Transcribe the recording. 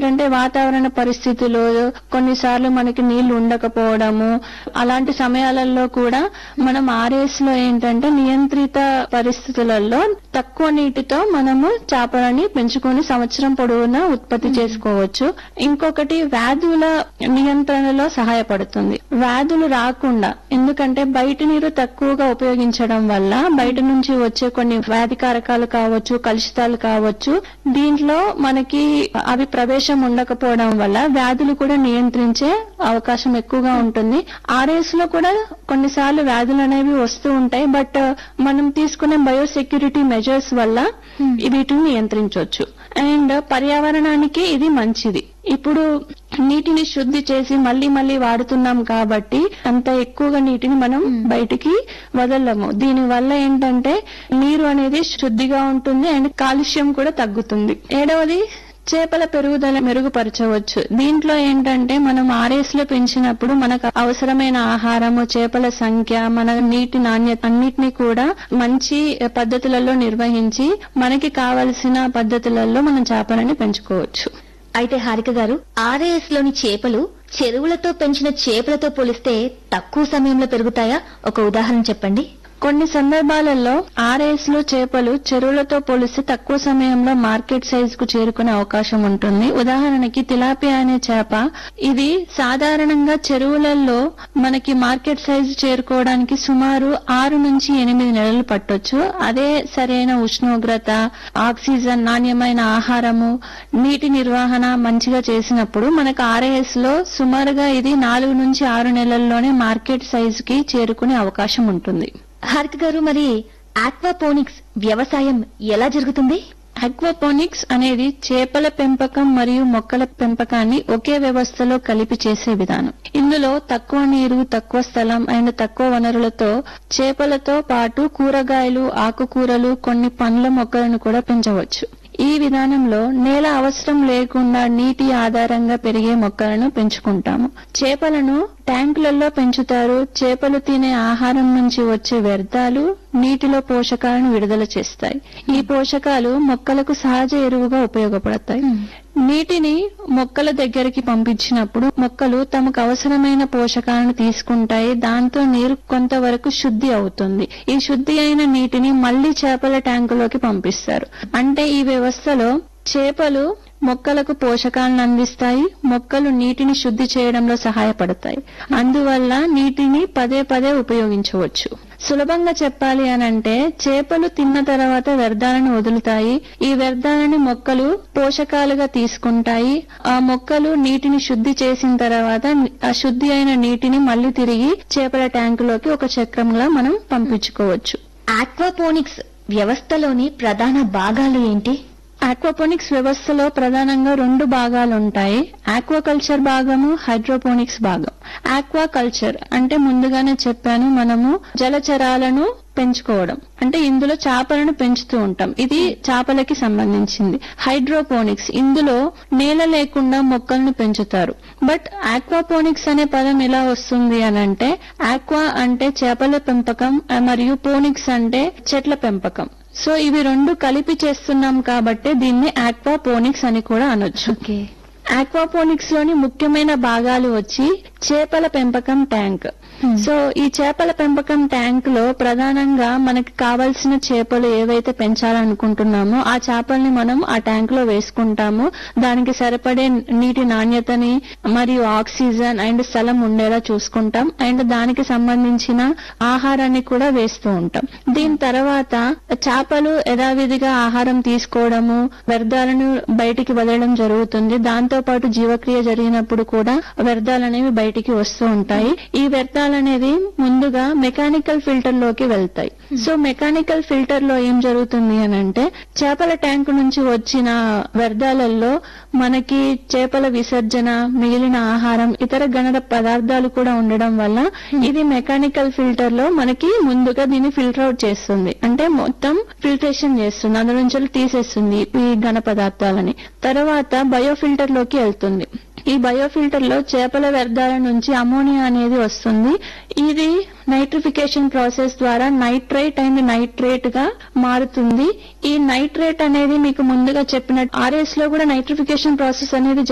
ఏంటంటే వాతావరణ పరిస్థితులు కొన్నిసార్లు మనకి నీళ్లు ఉండకపోవడము అలాంటి సమయాలలో కూడా మనం ఆర్ఎస్ లో ఏంటంటే నియంత్రిత పరిస్థితులలో తక్కువ నీటితో మనము చేపలని పెంచుకొని సంవత్సరం పొడవునా ఉత్పత్తి చేసుకోవచ్చు ఇంకొకటి వ్యాధుల నియంత్రణలో సహాయపడుతుంది వ్యాధులు రాకుండా ఎందుకంటే బయట నీరు తక్కువగా ఉపయోగించడం వల్ల బయట నుంచి వచ్చే కొన్ని వ్యాధి కారకాలు కావచ్చు కలుషితాలు కావచ్చు దీంట్లో మనకి అవి ప్రవేశం ఉండకపోవడం వల్ల వ్యాధులు కూడా నియంత్రించే అవకాశం ఎక్కువగా ఉంటుంది ఆర్ఎస్ లో కూడా కొన్నిసార్లు వ్యాధులు అనేవి వస్తూ ఉంటాయి బట్ మనం తీసుకునే బయోసెక్యూరిటీ మెజర్స్ వల్ల వీటిని నియంత్రించవచ్చు అండ్ పర్యావరణానికి ఇది మంచిది ఇప్పుడు నీటిని శుద్ధి చేసి మళ్ళీ మళ్ళీ వాడుతున్నాం కాబట్టి అంత ఎక్కువగా నీటిని మనం బయటికి వదలము దీని వల్ల ఏంటంటే నీరు అనేది శుద్ధిగా ఉంటుంది అండ్ కాలుష్యం కూడా తగ్గుతుంది ఏడవది చేపల పెరుగుదల మెరుగుపరచవచ్చు దీంట్లో ఏంటంటే మనం ఆర్ఎస్ లో పెంచినప్పుడు మనకు అవసరమైన ఆహారము చేపల సంఖ్య మన నీటి నాణ్యత అన్నిటినీ కూడా మంచి పద్ధతులలో నిర్వహించి మనకి కావలసిన పద్ధతులలో మనం చేపలని పెంచుకోవచ్చు అయితే హారిక గారు ఆర్ఏఎస్ లోని చేపలు చెరువులతో పెంచిన చేపలతో పోలిస్తే తక్కువ సమయంలో పెరుగుతాయా ఒక ఉదాహరణ చెప్పండి కొన్ని సందర్భాలలో ఆర్ఎస్ లో చేపలు చెరువులతో పోలిస్తే తక్కువ సమయంలో మార్కెట్ సైజ్ కు చేరుకునే అవకాశం ఉంటుంది ఉదాహరణకి తిలాపియా అనే చేప ఇది సాధారణంగా చెరువులలో మనకి మార్కెట్ సైజ్ చేరుకోవడానికి సుమారు ఆరు నుంచి ఎనిమిది నెలలు పట్టొచ్చు అదే సరైన ఉష్ణోగ్రత ఆక్సిజన్ నాణ్యమైన ఆహారము నీటి నిర్వహణ మంచిగా చేసినప్పుడు మనకు ఆర్ఏఎస్ లో సుమారుగా ఇది నాలుగు నుంచి ఆరు నెలల్లోనే మార్కెట్ సైజ్ కి చేరుకునే అవకాశం ఉంటుంది హారిక గారు మరి ఆక్వాపోనిక్స్ వ్యవసాయం ఎలా జరుగుతుంది అక్వాపోనిక్స్ అనేది చేపల పెంపకం మరియు మొక్కల పెంపకాన్ని ఒకే వ్యవస్థలో కలిపి చేసే విధానం ఇందులో తక్కువ నీరు తక్కువ స్థలం అండ్ తక్కువ వనరులతో చేపలతో పాటు కూరగాయలు ఆకుకూరలు కొన్ని పండ్ల మొక్కలను కూడా పెంచవచ్చు ఈ విధానంలో నేల అవసరం లేకుండా నీటి ఆధారంగా పెరిగే మొక్కలను పెంచుకుంటాము చేపలను ట్యాంకులలో పెంచుతారు చేపలు తినే ఆహారం నుంచి వచ్చే వ్యర్థాలు నీటిలో పోషకాలను విడుదల చేస్తాయి ఈ పోషకాలు మొక్కలకు సహజ ఎరువుగా ఉపయోగపడతాయి నీటిని మొక్కల దగ్గరికి పంపించినప్పుడు మొక్కలు తమకు అవసరమైన పోషకాలను తీసుకుంటాయి దాంతో నీరు కొంతవరకు శుద్ధి అవుతుంది ఈ శుద్ధి అయిన నీటిని మళ్లీ చేపల ట్యాంకులోకి పంపిస్తారు అంటే ఈ వ్యవస్థలో చేపలు మొక్కలకు పోషకాలను అందిస్తాయి మొక్కలు నీటిని శుద్ధి చేయడంలో సహాయపడతాయి అందువల్ల నీటిని పదే పదే ఉపయోగించవచ్చు సులభంగా చెప్పాలి అనంటే చేపలు తిన్న తర్వాత వ్యర్థాలను వదులుతాయి ఈ వ్యర్థాలని మొక్కలు పోషకాలుగా తీసుకుంటాయి ఆ మొక్కలు నీటిని శుద్ధి చేసిన తర్వాత ఆ శుద్ధి అయిన నీటిని మళ్లీ తిరిగి చేపల ట్యాంకులోకి ఒక చక్రంలా మనం పంపించుకోవచ్చు ఆక్వాపోనిక్స్ వ్యవస్థలోని ప్రధాన భాగాలు ఏంటి ఆక్వాపోనిక్స్ వ్యవస్థలో ప్రధానంగా రెండు భాగాలు ఉంటాయి ఆక్వాకల్చర్ భాగము హైడ్రోపోనిక్స్ భాగం ఆక్వాకల్చర్ అంటే ముందుగానే చెప్పాను మనము జలచరాలను పెంచుకోవడం అంటే ఇందులో చేపలను పెంచుతూ ఉంటాం ఇది చేపలకి సంబంధించింది హైడ్రోపోనిక్స్ ఇందులో నేల లేకుండా మొక్కలను పెంచుతారు బట్ ఆక్వాపోనిక్స్ అనే పదం ఎలా వస్తుంది అని అంటే ఆక్వా అంటే చేపల పెంపకం మరియు పోనిక్స్ అంటే చెట్ల పెంపకం సో ఇవి రెండు కలిపి చేస్తున్నాం కాబట్టి దీన్ని ఆక్వాపోనిక్స్ అని కూడా అనొచ్చు ఓకే ఆక్వాపోనిక్స్ లోని ముఖ్యమైన భాగాలు వచ్చి చేపల పెంపకం ట్యాంక్ సో ఈ చేపల పెంపకం ట్యాంక్ లో ప్రధానంగా మనకి కావలసిన చేపలు ఏవైతే పెంచాలనుకుంటున్నామో ఆ చేపల్ని మనం ఆ ట్యాంక్ లో వేసుకుంటాము దానికి సరిపడే నీటి నాణ్యతని మరియు ఆక్సిజన్ అండ్ స్థలం ఉండేలా చూసుకుంటాం అండ్ దానికి సంబంధించిన ఆహారాన్ని కూడా వేస్తూ ఉంటాం దీని తర్వాత చేపలు యథావిధిగా ఆహారం తీసుకోవడము వ్యర్థాలను బయటికి వదలడం జరుగుతుంది దాంతో పాటు జీవక్రియ జరిగినప్పుడు కూడా వ్యర్థాలు అనేవి బయటికి వస్తూ ఉంటాయి ఈ వ్యర్థాలు అనేది ముందుగా మెకానికల్ ఫిల్టర్ లోకి వెళ్తాయి సో మెకానికల్ ఫిల్టర్ లో ఏం జరుగుతుంది అని అంటే చేపల ట్యాంక్ నుంచి వచ్చిన వ్యర్థాలలో మనకి చేపల విసర్జన మిగిలిన ఆహారం ఇతర గణన పదార్థాలు కూడా ఉండడం వల్ల ఇది మెకానికల్ ఫిల్టర్ లో మనకి ముందుగా దీన్ని ఫిల్టర్ అవుట్ చేస్తుంది అంటే మొత్తం ఫిల్టరేషన్ చేస్తుంది అందులో నుంచి తీసేస్తుంది ఈ ఘన పదార్థాలని తర్వాత బయో ఫిల్టర్ లోకి వెళ్తుంది ఈ బయో ఫిల్టర్ లో చేపల వ్యర్థాల నుంచి అమోనియా అనేది వస్తుంది ఇది నైట్రిఫికేషన్ ప్రాసెస్ ద్వారా నైట్రేట్ అండ్ నైట్రేట్ గా మారుతుంది ఈ నైట్రేట్ అనేది మీకు ముందుగా చెప్పినట్టు ఆర్ఎస్ లో కూడా నైట్రిఫికేషన్ ప్రాసెస్ అనేది